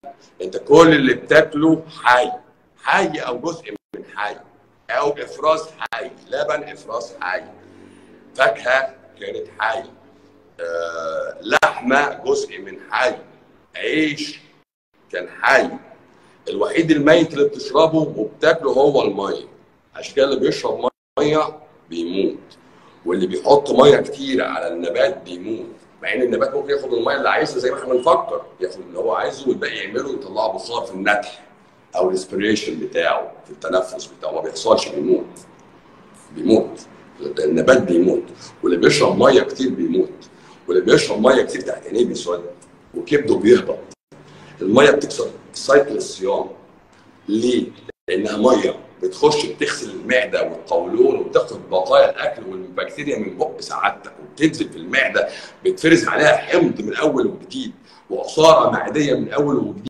انت كل اللي بتاكله حي حي او جزء من حي او افراز حي لبن افراز حي فاكهه كانت حي آه، لحمه جزء من حي عيش كان حي الوحيد الميت اللي بتشربه وبتاكله هو الميه عشان كده اللي بيشرب ميه بيموت واللي بيحط ميه كتير على النبات بيموت مع ان النبات ممكن ياخد الميه اللي عايزها زي ما احنا بنفكر ياخد اللي هو عايزه والباقي يعمله ويطلعه بخار في النتح او الاسبريشن بتاعه في التنفس بتاعه ما بيحصلش بيموت بيموت النبات بيموت واللي بيشرب ميه كتير بيموت واللي بيشرب ميه كتير تحت عينيه بيسود وكبده بيهبط الميه بتكسر سايكل الصيام ليه؟ لانها ميه بتخش بتغسل المعده والقولون وبتاخد بقايا الاكل والبكتيريا من بق سعادتك وبتنزل في المعده بتفرز عليها حمض من اول وجديد وعصاره معديه من اول وجديد